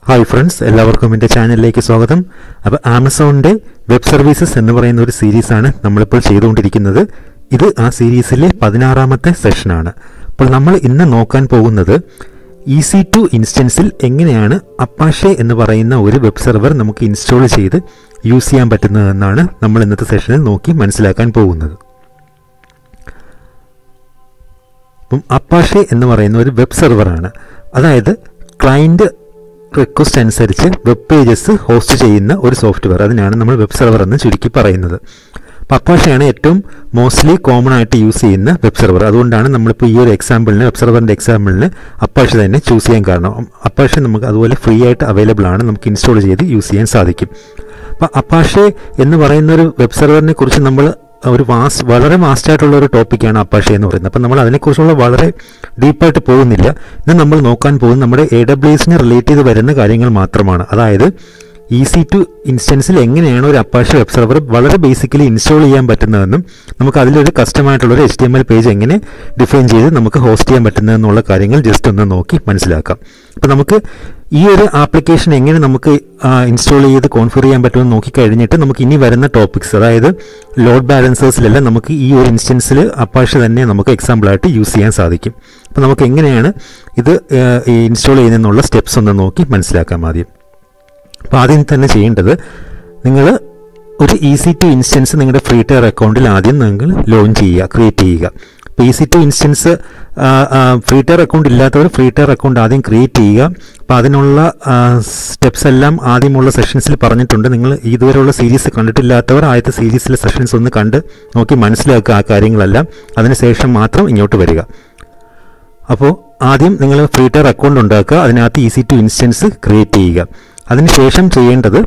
hi friends എല്ലാവർക്കും എൻ്റെ ചാനലിലേക്ക് സ്വാഗതം അപ്പോൾ ആമസോണിൻ്റെ വെബ് സർവീസസ് എന്ന് പറയുന്ന ഒരു സീരീസാണ് നമ്മളിപ്പോൾ ചെയ്തുകൊണ്ടിരിക്കുന്നത് ഇത് ആ സീരീസിലെ പതിനാറാമത്തെ സെഷനാണ് അപ്പോൾ നമ്മൾ ഇന്ന് നോക്കാൻ പോകുന്നത് ഈസി ടു ഇൻസ്റ്റൻസിൽ എങ്ങനെയാണ് അപ്പാഷെ എന്ന് പറയുന്ന ഒരു വെബ് സെർവർ നമുക്ക് ഇൻസ്റ്റാൾ ചെയ്ത് യൂസ് ചെയ്യാൻ പറ്റുന്നതെന്നാണ് നമ്മൾ ഇന്നത്തെ സെഷനിൽ നോക്കി മനസ്സിലാക്കാൻ പോകുന്നത് അപ്പം അപ്പാഷെ എന്ന് പറയുന്ന ഒരു വെബ് സെർവറാണ് അതായത് ക്ലയൻറ്റ് റിക്വസ്റ്റ് അനുസരിച്ച് വെബ് പേജസ് ഹോസ്റ്റ് ചെയ്യുന്ന ഒരു സോഫ്റ്റ്വെയർ അതിനാണ് നമ്മൾ വെബ് സെർവർ എന്ന് ചുരുക്കി പറയുന്നത് അപ്പോൾ അപ്പാഷയാണ് ഏറ്റവും മോസ്റ്റ്ലി കോമൺ ആയിട്ട് യൂസ് ചെയ്യുന്ന വെബ് സെർവർ അതുകൊണ്ടാണ് നമ്മളിപ്പോൾ ഈ ഒരു എക്സാമ്പിളിന് വെബ് സെർവറിൻ്റെ എക്സാമ്പിളിന് അപ്പാഷ തന്നെ ചൂസ് ചെയ്യാൻ കാരണം അപ്പാഷ നമുക്ക് അതുപോലെ ഫ്രീ ആയിട്ട് അവൈലബിൾ ആണ് നമുക്ക് ഇൻസ്റ്റാൾ ചെയ്ത് യൂസ് ചെയ്യാൻ സാധിക്കും അപ്പോൾ അപ്പാഷെ എന്ന് പറയുന്ന ഒരു വെബ് സെർവറിനെ കുറിച്ച് നമ്മൾ ഒരു വാസ്റ്റ് വളരെ വാസ്റ്റ് ആയിട്ടുള്ള ഒരു ടോപ്പിക്കാണ് അപ്പാഷെ എന്ന് പറയുന്നത് അപ്പം നമ്മൾ അതിനെക്കുറിച്ചുള്ള വളരെ ഡീപ്പായിട്ട് പോകുന്നില്ല ഇന്ന് നമ്മൾ നോക്കാൻ പോകുന്നത് നമ്മുടെ എ ഡബ്ല്യു എസിനെ റിലേറ്റ് ചെയ്ത് വരുന്ന കാര്യങ്ങൾ മാത്രമാണ് അതായത് ഈസി ടു ഇൻസ്റ്റൻസിൽ എങ്ങനെയാണ് ഒരു അപ്പാഷ വെബ് സെർവർ വളരെ ബേസിക്കലി ഇൻസ്റ്റാൾ ചെയ്യാൻ പറ്റുന്നതെന്നും നമുക്ക് അതിലൊരു കസ്റ്റമായിട്ടുള്ള ഒരു H D M L page എങ്ങനെ ഡിഫൈൻ ചെയ്ത് നമുക്ക് ഹോസ്റ്റ് ചെയ്യാൻ പറ്റുന്നതെന്നുള്ള കാര്യങ്ങൾ ജസ്റ്റ് ഒന്ന് നോക്കി മനസ്സിലാക്കാം അപ്പോൾ നമുക്ക് ഈ ഒരു ആപ്ലിക്കേഷൻ എങ്ങനെ നമുക്ക് ഇൻസ്റ്റാൾ ചെയ്ത് കോൺഫിഗർ ചെയ്യാൻ പറ്റുമെന്ന് നോക്കിക്കഴിഞ്ഞിട്ട് നമുക്ക് ഇനി വരുന്ന ടോപ്പിക്സ് അതായത് ലോഡ് ബാലൻസേഴ്സിലെല്ലാം നമുക്ക് ഈ ഒരു ഇൻസ്റ്റൻസിൽ അപ്പാഷ തന്നെ നമുക്ക് എക്സാമ്പിളായിട്ട് യൂസ് ചെയ്യാൻ സാധിക്കും അപ്പോൾ നമുക്ക് എങ്ങനെയാണ് ഇത് ഇൻസ്റ്റാൾ ചെയ്യുന്നതെന്നുള്ള സ്റ്റെപ്സ് ഒന്ന് നോക്കി മനസ്സിലാക്കാം ആദ്യം അപ്പോൾ ആദ്യം തന്നെ ചെയ്യേണ്ടത് നിങ്ങൾ ഒരു ഈസി ടു ഇൻസ്റ്റൻസ് നിങ്ങളുടെ ഫ്രീ ടയർ അക്കൗണ്ടിൽ ആദ്യം നിങ്ങൾ ലോഞ്ച് ചെയ്യുക ക്രിയേറ്റ് ചെയ്യുക അപ്പോൾ EC two instance free tier account ഇല്ലാത്തവർ ഫ്രീ ടയർ അക്കൗണ്ട് ആദ്യം ക്രിയേറ്റ് ചെയ്യുക അപ്പോൾ അതിനുള്ള സ്റ്റെപ്സ് എല്ലാം ആദ്യമുള്ള സെഷൻസിൽ പറഞ്ഞിട്ടുണ്ട് നിങ്ങൾ ഇതുവരെയുള്ള സീരീസ് കണ്ടിട്ടില്ലാത്തവർ ആദ്യത്തെ സീരീസിലെ സെഷൻസ് ഒന്ന് കണ്ട് നോക്കി മനസ്സിലാക്കുക ആ കാര്യങ്ങളെല്ലാം അതിനുശേഷം മാത്രം ഇങ്ങോട്ട് വരിക അപ്പോൾ ആദ്യം നിങ്ങൾ ഫ്രീ ടയർ അക്കൗണ്ട് ഉണ്ടാക്കുക അതിനകത്ത് ഈസി ടു ഇൻസ്റ്റൻസ് ക്രിയേറ്റ് ചെയ്യുക അതിനുശേഷം ചെയ്യേണ്ടത്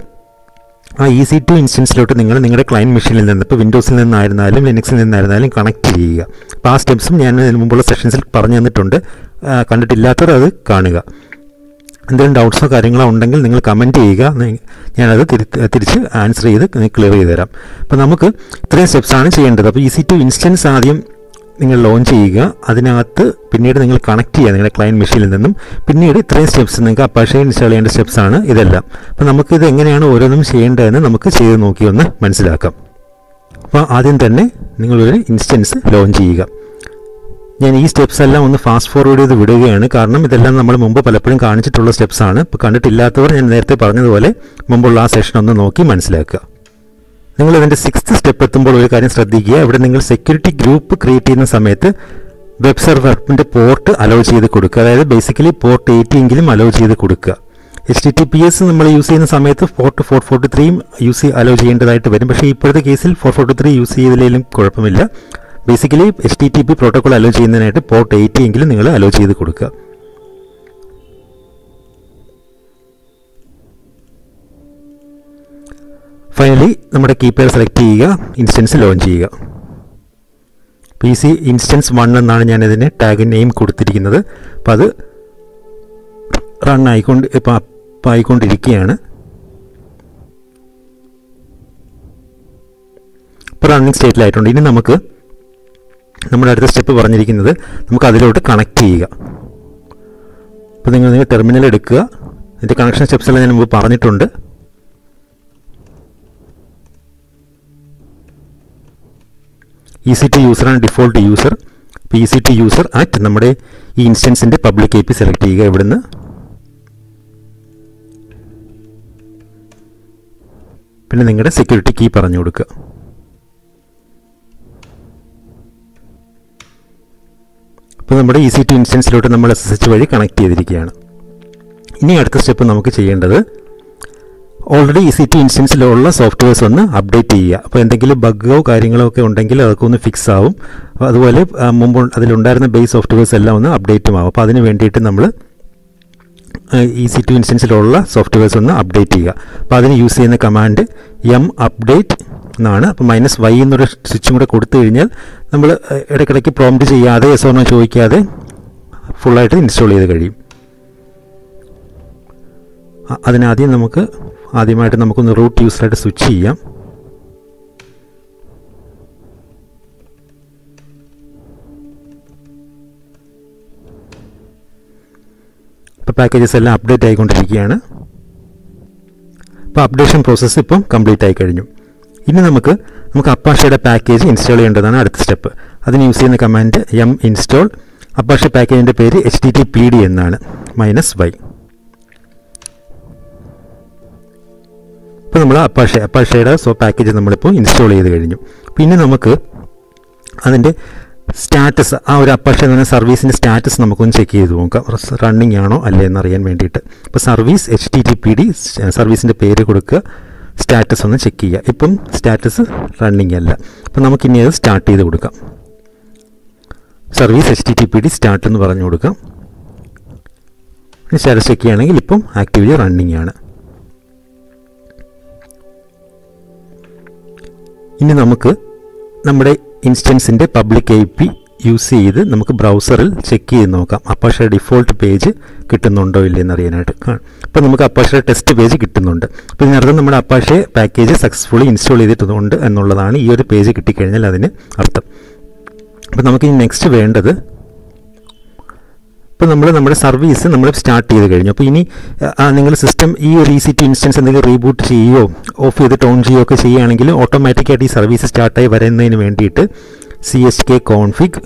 ആ ഈസി ടു ഇൻസ്റ്റൻസിലോട്ട് നിങ്ങൾ നിങ്ങളുടെ ക്ലയൻറ്റ് മെഷീനിൽ നിന്ന് ഇപ്പോൾ വിൻഡോസിൽ നിന്നായിരുന്നാലും ലിനക്സിൽ നിന്നായിരുന്നാലും കണക്ട് ചെയ്യുക അപ്പോൾ ആ സ്റ്റെപ്സും ഞാൻ ഇതിന് മുമ്പുള്ള സെഷൻസിൽ പറഞ്ഞു തന്നിട്ടുണ്ട് കണ്ടിട്ടില്ലാത്തവർ അത് കാണുക എന്തെങ്കിലും ഡൗട്ട്സോ കാര്യങ്ങളോ ഉണ്ടെങ്കിൽ നിങ്ങൾ കമൻറ്റ് ചെയ്യുക ഞാനത് തിരിച്ച് ആൻസർ ചെയ്ത് ക്ലിയർ ചെയ്ത് തരാം അപ്പോൾ നമുക്ക് ഇത്രയും സ്റ്റെപ്സാണ് ചെയ്യേണ്ടത് അപ്പോൾ ഈസി ടു ഇൻസ്റ്റൻസ് ആദ്യം നിങ്ങൾ ലോഞ്ച് ചെയ്യുക അതിനകത്ത് പിന്നീട് നിങ്ങൾ കണക്ട് ചെയ്യുക നിങ്ങളുടെ ക്ലയൻറ്റ് മെഷീനിൽ നിന്നും പിന്നീട് ഇത്രയും സ്റ്റെപ്സ് നിങ്ങൾക്ക് അപ്പാഷ ഇൻസ്റ്റാൾ ചെയ്യേണ്ട സ്റ്റെപ്സാണ് ഇതെല്ലാം അപ്പോൾ നമുക്ക് ഇത് എങ്ങനെയാണ് ഓരോന്നും ചെയ്യേണ്ടതെന്ന് നമുക്ക് ചെയ്ത് നോക്കി ഒന്ന് മനസ്സിലാക്കാം അപ്പോൾ ആദ്യം തന്നെ നിങ്ങളൊരു ഇൻസ്റ്റൻസ് ലോഞ്ച് ചെയ്യുക ഞാൻ ഈ സ്റ്റെപ്സ് എല്ലാം ഒന്ന് ഫാസ്റ്റ് ഫോർവേഡ് ചെയ്ത് വിടുകയാണ് കാരണം ഇതെല്ലാം നമ്മൾ മുമ്പ് പലപ്പോഴും കാണിച്ചിട്ടുള്ള സ്റ്റെപ്സാണ് ഇപ്പോൾ കണ്ടിട്ടില്ലാത്തവർ ഞാൻ നേരത്തെ പറഞ്ഞതുപോലെ മുമ്പുള്ള ആ സെഷൻ ഒന്ന് നോക്കി മനസ്സിലാക്കുക നിങ്ങൾ ഇതിൻ്റെ സിക്സ്ത് സ്റ്റെപ്പ് എത്തുമ്പോൾ ഒരു കാര്യം ശ്രദ്ധിക്കുക ഇവിടെ നിങ്ങൾ സെക്യൂരിറ്റി ഗ്രൂപ്പ് ക്രിയേറ്റ് ചെയ്യുന്ന സമയത്ത് വെബ് സെർവറിൻ്റെ പോർട്ട് അലോ ചെയ്ത് കൊടുക്കുക അതായത് ബേസിക്കലി പോർട്ട് എയ്റ്റി എങ്കിലും അലോ ചെയ്ത് കൊടുക്കുക H T T P S നമ്മൾ യൂസ് ചെയ്യുന്ന സമയത്ത് പോർട്ട് ഫോർ ഫോർട്ടി ത്രീയും യൂസ് അലോ ചെയ്യേണ്ടതായിട്ട് വരും പക്ഷേ ഇപ്പോഴത്തെ കേസിൽ ഫോർ ഫോർട്ടി ത്രീ യൂസ് ചെയ്തതിലും കുഴപ്പമില്ല basically H T T P protocol allow ചെയ്യുന്നതിനായിട്ട് പോർട്ട് എയ്റ്റി എങ്കിലും നിങ്ങൾ അലോ ചെയ്ത് കൊടുക്കുക ഫൈനലി നമ്മുടെ കീപ്പേഡ് സെലക്ട് ചെയ്യുക ഇൻസ്റ്റൻസ് ലോഞ്ച് ചെയ്യുക പി സി ഇൻസ്റ്റൻസ് വൺ എന്നാണ് ഞാൻ ഇതിന് ടാഗ് നെയിം കൊടുത്തിരിക്കുന്നത് അപ്പോൾ അത് റൺ ആയിക്കൊണ്ട് ഇപ്പം അപ്പ് ആയിക്കൊണ്ടിരിക്കുകയാണ് ഇപ്പോൾ റണ്ണിങ് സ്റ്റേറ്റിലായിട്ടുണ്ട് ഇനി നമുക്ക് നമ്മുടെ അടുത്ത സ്റ്റെപ്പ് പറഞ്ഞിരിക്കുന്നത് നമുക്ക് അതിലോട്ട് കണക്ട് ചെയ്യുക അപ്പോൾ നിങ്ങൾ നിങ്ങൾ ടെർമിനൽ എടുക്കുക ഇതിൻ്റെ കണക്ഷൻ സ്റ്റെപ്സ് എല്ലാം ഞാൻ മുമ്പ് പറഞ്ഞിട്ടുണ്ട് ഈസി ടു യൂസറാണ് ഡിഫോൾട്ട് യൂസർ അപ്പോൾ ഈസി ടു യൂസർ അറ്റ് നമ്മുടെ ഈ ഇൻസ്റ്റൻസിൻ്റെ പബ്ലിക് എ പി സെലക്ട് ചെയ്യുക ഇവിടുന്ന് പിന്നെ നിങ്ങളുടെ സെക്യൂരിറ്റി കീ പറഞ്ഞു കൊടുക്കുക അപ്പോൾ നമ്മുടെ ഈസി ടു ഇൻസ്റ്റൻസിലോട്ട് നമ്മൾ എസ് എസ് എച്ച് വഴി കണക്ട് ചെയ്തിരിക്കുകയാണ് ഇനി അടുത്ത സ്റ്റെപ്പ് നമുക്ക് ചെയ്യേണ്ടത് ഓൾറെഡി ഈ സിറ്റി ഇൻസ്റ്റൻസിലുള്ള സോഫ്റ്റ്വെയർസ് ഒന്ന് അപ്ഡേറ്റ് ചെയ്യുക അപ്പോൾ എന്തെങ്കിലും ബഗ്ഗോ കാര്യങ്ങളോ ഒക്കെ ഉണ്ടെങ്കിൽ അതൊക്കെ ഒന്ന് ഫിക്സ് ആവും അതുപോലെ മുമ്പ് അതിലുണ്ടായിരുന്ന ബേസ് സോഫ്റ്റ്വെയർസ് എല്ലാം ഒന്ന് അപ്ഡേറ്റും ആവും അപ്പോൾ അതിന് വേണ്ടിയിട്ട് നമ്മൾ ഈ സി ടു ഇൻസ്റ്റൻസിലുള്ള സോഫ്റ്റ്വെയർസ് ഒന്ന് അപ്ഡേറ്റ് ചെയ്യുക അപ്പോൾ അതിന് യൂസ് ചെയ്യുന്ന കമാൻഡ് എം അപ്ഡേറ്റ് എന്നാണ് അപ്പോൾ മൈനസ് വൈ എന്നൊരു സ്വിച്ചും കൂടെ കൊടുത്തു കഴിഞ്ഞാൽ നമ്മൾ ഇടയ്ക്കിടയ്ക്ക് പ്രോംപ്റ്റ് ചെയ്യാതെ എസ് ഓണോ ചോദിക്കാതെ ഫുള്ളായിട്ട് ഇൻസ്റ്റാൾ ചെയ്ത് കഴിയും അതിനാദ്യം നമുക്ക് ആദ്യമായിട്ട് നമുക്കൊന്ന് റൂട്ട് യൂസറായിട്ട് സ്വിച്ച് ചെയ്യാം ഇപ്പോൾ പാക്കേജസ് എല്ലാം അപ്ഡേറ്റ് ആയിക്കൊണ്ടിരിക്കുകയാണ് അപ്പോൾ അപ്ഡേഷൻ പ്രോസസ്സ് ഇപ്പം കംപ്ലീറ്റ് ആയി കഴിഞ്ഞു ഇനി നമുക്ക് നമുക്ക് അപ്പാഷയുടെ പാക്കേജ് ഇൻസ്റ്റാൾ ചെയ്യേണ്ടതാണ് അടുത്ത സ്റ്റെപ്പ് അതിന് യൂസ് ചെയ്യുന്ന കമാൻഡ് എം ഇൻസ്റ്റാൾ അപ്പാഷ പാക്കേജിൻ്റെ പേര് H T T P D എന്നാണ് മൈനസ് വൈ ഇപ്പോൾ നമ്മൾ അപ്പാഷ അപ്പാഷയുടെ സോ പാക്കേജ് നമ്മളിപ്പോൾ ഇൻസ്റ്റാൾ ചെയ്ത് കഴിഞ്ഞു പിന്നെ നമുക്ക് അതിൻ്റെ സ്റ്റാറ്റസ് ആ ഒരു അപ്പാഷ എന്ന് പറഞ്ഞ സർവീസിൻ്റെ സ്റ്റാറ്റസ് നമുക്കൊന്ന് ചെക്ക് ചെയ്ത് നോക്കാം റണ്ണിങ് ആണോ അല്ലേ എന്നറിയാൻ വേണ്ടിയിട്ട് ഇപ്പോൾ service H T T P D സർവീസിൻ്റെ പേര് കൊടുക്കുക സ്റ്റാറ്റസ് ഒന്ന് ചെക്ക് ചെയ്യുക ഇപ്പം സ്റ്റാറ്റസ് റണ്ണിങ് അല്ല അപ്പം നമുക്കിനി അത് സ്റ്റാർട്ട് ചെയ്ത് കൊടുക്കാം service H T T P D start എന്ന് പറഞ്ഞു കൊടുക്കാം സ്റ്റാറ്റസ് ചെക്ക് ചെയ്യുകയാണെങ്കിൽ ഇപ്പം ആക്ടിവിറ്റി റണ്ണിങ് ആണ് ഇനി നമുക്ക് നമ്മുടെ ഇൻസ്റ്റൻസിൻ്റെ പബ്ലിക് ഐ പി യൂസ് ചെയ്ത് നമുക്ക് ബ്രൗസറിൽ ചെക്ക് ചെയ്ത് നോക്കാം അപ്പാഷ ഡിഫോൾട്ട് പേജ് കിട്ടുന്നുണ്ടോ ഇല്ലയെന്ന് അറിയാനായിട്ട് അപ്പോൾ നമുക്ക് അപ്പാഷ ടെസ്റ്റ് പേജ് കിട്ടുന്നുണ്ട് അപ്പോൾ ഇതിനർത്ഥം നമ്മുടെ അപ്പാഷെ പാക്കേജ് സക്സസ്ഫുള്ളി ഇൻസ്റ്റാൾ ചെയ്തിട്ടുണ്ട് എന്നുള്ളതാണ് ഈ ഒരു പേജ് കിട്ടിക്കഴിഞ്ഞാൽ അതിന് അർത്ഥം അപ്പോൾ നമുക്ക് ഇനി നെക്സ്റ്റ് വേണ്ടത് ഇപ്പോൾ നമ്മൾ നമ്മുടെ സർവീസ് നമ്മൾ സ്റ്റാർട്ട് ചെയ്ത് കഴിഞ്ഞു അപ്പോൾ ഇനി നിങ്ങൾ സിസ്റ്റം ഈ ഒരു ഇ സി ടി ഇൻസ്റ്റൻസ് എന്തെങ്കിലും റീബൂട്ട് ചെയ്യുകയോ ഓഫ് ചെയ്തിട്ട് ഓൺ ചെയ്യുകയോ ഒക്കെ ചെയ്യുകയാണെങ്കിൽ ഓട്ടോമാറ്റിക്കായിട്ട് ഈ സർവീസ് സ്റ്റാർട്ടായി വരുന്നതിന് വേണ്ടിയിട്ട് C H K config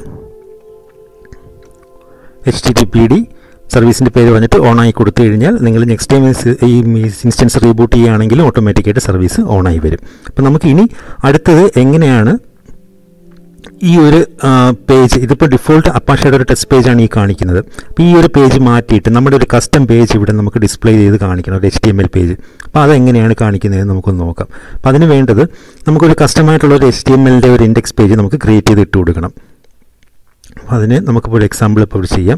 H T T P D സർവീസിൻ്റെ പേര് പറഞ്ഞിട്ട് ഓൺ ആയി കൊടുത്തു കഴിഞ്ഞാൽ നിങ്ങൾ നെക്സ്റ്റ് ടൈം ഈ ഇൻസ്റ്റൻസ് റീബൂട്ട് ചെയ്യുകയാണെങ്കിൽ ഓട്ടോമാറ്റിക്കായിട്ട് സർവീസ് ഓൺ ആയി വരും അപ്പോൾ നമുക്ക് ഇനി അടുത്തത് എങ്ങനെയാണ് ഈ ഒരു പേജ് ഇതിപ്പോൾ ഡിഫോൾട്ട് അപ്പാഷയുടെ ഒരു ടെസ്റ്റ് പേജാണ് ഈ കാണിക്കുന്നത് അപ്പോൾ ഈ ഒരു പേജ് മാറ്റിയിട്ട് നമ്മുടെ ഒരു കസ്റ്റം പേജ് ഇവിടെ നമുക്ക് ഡിസ്പ്ലേ ചെയ്ത് കാണിക്കണം ഒരു H T M L page അപ്പോൾ അതെങ്ങനെയാണ് കാണിക്കുന്നതെന്ന് നമുക്കൊന്ന് നോക്കാം അപ്പോൾ അതിന് വേണ്ടത് നമുക്കൊരു കസ്റ്റമായിട്ടുള്ള ഒരു എച്ച് ടി എം എല്ലിൻ്റെ ഒരു ഇൻഡെക്സ് പേജ് നമുക്ക് ക്രിയേറ്റ് ചെയ്ത് ഇട്ട് കൊടുക്കണം അപ്പോൾ അതിന് നമുക്കിപ്പോൾ ഒരു എക്സാമ്പിൾ ഇപ്പോൾ ഇവിടെ ചെയ്യാം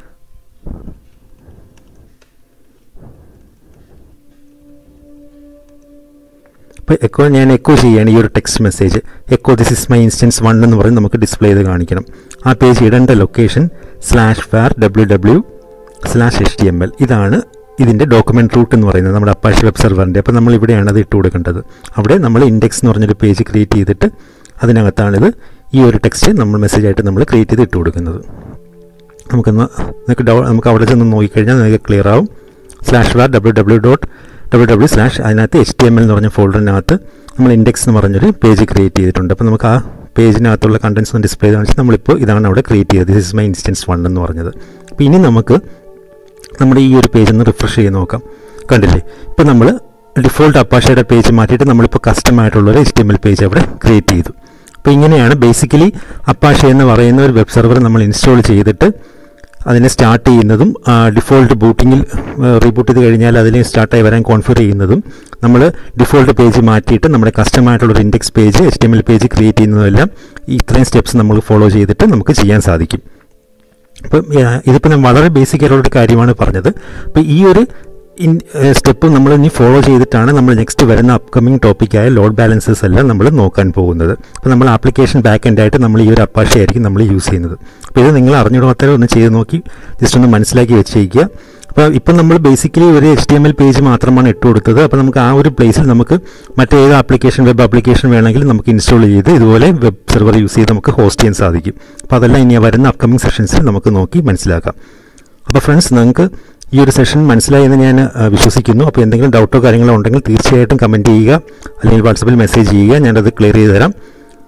ഇപ്പോൾ എക്കോ ഞാൻ എക്കോ ചെയ്യുകയാണ് ഈ ഒരു text message echo this is my instance one എന്ന് പറഞ്ഞ് നമുക്ക് ഡിസ്പ്ലേ ചെയ്ത് കാണിക്കണം ആ പേജ് ഇടേണ്ട location slash var W W slash H T M L ഇതാണ് ഇതിൻ്റെ ഡോക്യുമെൻറ്റ് റൂട്ട് എന്ന് പറയുന്നത് നമ്മുടെ അപ്പാഷ് വെബ് സെർവറിൻ്റെ അപ്പോൾ നമ്മൾ ഇവിടെയാണ് അത് ഇട്ട് കൊടുക്കേണ്ടത് അവിടെ നമ്മൾ ഇൻഡെക്സ് എന്ന് പറഞ്ഞൊരു പേജ് ക്രിയേറ്റ് ചെയ്തിട്ട് അതിനകത്താണിത് ഈ ഒരു ടെക്സ്റ്റ് നമ്മൾ മെസ്സേജായിട്ട് നമ്മൾ ക്രിയേറ്റ് ചെയ്ത് ഇട്ട് കൊടുക്കുന്നത് നമുക്കൊന്ന് നിങ്ങൾക്ക് ഡൗ നമുക്ക് അവിടെ ചെന്ന് നോക്കിക്കഴിഞ്ഞാൽ നിങ്ങൾക്ക് ക്ലിയർ ആവും slash var W W dot W W slash അതിനകത്ത് എച്ച് ടി എം എൽ എന്ന് പറഞ്ഞ ഫോൾഡറിനകത്ത് നമ്മൾ ഇൻഡെക്സ് എന്ന് പറഞ്ഞൊരു പേജ് ക്രിയേറ്റ് ചെയ്തിട്ടുണ്ട് അപ്പോൾ നമുക്ക് ആ പേജിനകത്തുള്ള കണ്ടൻസ് ഒന്ന് ഡിസ്പ്ലേ കാണിച്ച് നമ്മളിപ്പോൾ ഇതാണ് അവിടെ ക്രിയേറ്റ് ചെയ്തത് this is my instance one എന്ന് പറഞ്ഞത് അപ്പോൾ ഇനി നമുക്ക് നമ്മുടെ ഈ ഒരു പേജ് ഒന്ന് റിഫ്രഷ് ചെയ്ത് നോക്കാം കണ്ടില്ലേ ഇപ്പോൾ നമ്മൾ ഡിഫോൾട്ട് അപ്പാഷയുടെ പേജ് മാറ്റിയിട്ട് നമ്മളിപ്പോൾ കസ്റ്റം ആയിട്ടുള്ളൊരു H T M L page അവിടെ ക്രിയേറ്റ് ചെയ്തു അപ്പോൾ ഇങ്ങനെയാണ് ബേസിക്കലി അപ്പാഷ എന്ന് പറയുന്ന ഒരു വെബ് സെർവർ നമ്മൾ ഇൻസ്റ്റാൾ ചെയ്തിട്ട് അതിനെ സ്റ്റാർട്ട് ചെയ്യുന്നതും ഡിഫോൾട്ട് ബൂട്ടിങ്ങിൽ റീബൂട്ട് ചെയ്ത് കഴിഞ്ഞാൽ അതിനെ സ്റ്റാർട്ടായി വരാൻ കോൺഫിഗർ ചെയ്യുന്നതും നമ്മൾ ഡിഫോൾട്ട് പേജ് മാറ്റിയിട്ട് നമ്മുടെ കസ്റ്റമായിട്ടുള്ളൊരു index page H T M L page create ചെയ്യുന്നതെല്ലാം ഇത്രയും സ്റ്റെപ്സ് നമ്മൾ ഫോളോ ചെയ്തിട്ട് നമുക്ക് ചെയ്യാൻ സാധിക്കും അപ്പം ഇതിപ്പോൾ ഞാൻ വളരെ ബേസിക് ആയിട്ടുള്ളൊരു കാര്യമാണ് പറഞ്ഞത് അപ്പോൾ ഈ ഒരു ഇൻ സ്റ്റെപ്പ് നമ്മൾ ഇനി ഫോളോ ചെയ്തിട്ടാണ് നമ്മൾ നെക്സ്റ്റ് വരുന്ന അപ്കമിങ് ടോപ്പിക്കായ ലോഡ് ബാലൻസസ് എല്ലാം നമ്മൾ നോക്കാൻ പോകുന്നത് അപ്പോൾ നമ്മൾ ആപ്ലിക്കേഷൻ ബാക്ക് എൻഡ് ആയിട്ട് നമ്മൾ ഈ ഒരു അപ്പാഷ ആയിരിക്കും നമ്മൾ യൂസ് ചെയ്യുന്നത് അപ്പോൾ ഇത് നിങ്ങൾ അറിഞ്ഞിടാത്തവരെ ഒന്ന് ചെയ്ത് നോക്കി ജസ്റ്റ് ഒന്ന് മനസ്സിലാക്കി വെച്ചേക്കുക അപ്പോൾ ഇപ്പം നമ്മൾ ബേസിക്കലി ഒരു H T M L page മാത്രമാണ് ഇട്ട് കൊടുത്തത് അപ്പോൾ നമുക്ക് ആ ഒരു പ്ലേസിൽ നമുക്ക് മറ്റേത് ആപ്ലിക്കേഷൻ വെബ് ആപ്ലിക്കേഷൻ വേണമെങ്കിൽ നമുക്ക് ഇൻസ്റ്റാൾ ചെയ്ത് ഇതുപോലെ വെബ് സെർവർ യൂസ് ചെയ്ത് നമുക്ക് ഹോസ്റ്റ് ചെയ്യാൻ സാധിക്കും അപ്പോൾ അതെല്ലാം ഇനി വരുന്ന അപ്കമിങ് സെഷൻസിൽ നമുക്ക് നോക്കി മനസ്സിലാക്കാം അപ്പോൾ ഫ്രണ്ട്സ് നിങ്ങൾക്ക് ഈ ഒരു സെഷൻ മനസ്സിലായെന്ന് ഞാൻ വിശ്വസിക്കുന്നു അപ്പോൾ എന്തെങ്കിലും ഡൗട്ടോ കാര്യങ്ങളോ ഉണ്ടെങ്കിൽ തീർച്ചയായിട്ടും കമൻറ്റ് ചെയ്യുക അല്ലെങ്കിൽ വാട്സപ്പിൽ മെസ്സേജ് ചെയ്യുക ഞാനത് ക്ലിയർ ചെയ്ത് തരാം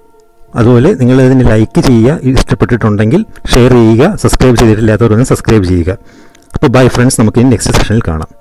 അതുപോലെ നിങ്ങൾ ഇതിന് ലൈക്ക് ചെയ്യുക ഇഷ്ടപ്പെട്ടിട്ടുണ്ടെങ്കിൽ ഷെയർ ചെയ്യുക സബ്സ്ക്രൈബ് ചെയ്തിട്ടില്ലാത്തവരൊന്ന് സബ്സ്ക്രൈബ് ചെയ്യുക അപ്പോൾ ബൈ ഫ്രണ്ട്സ് നമുക്ക് ഇനി നെക്സ്റ്റ് സെഷനിൽ കാണാം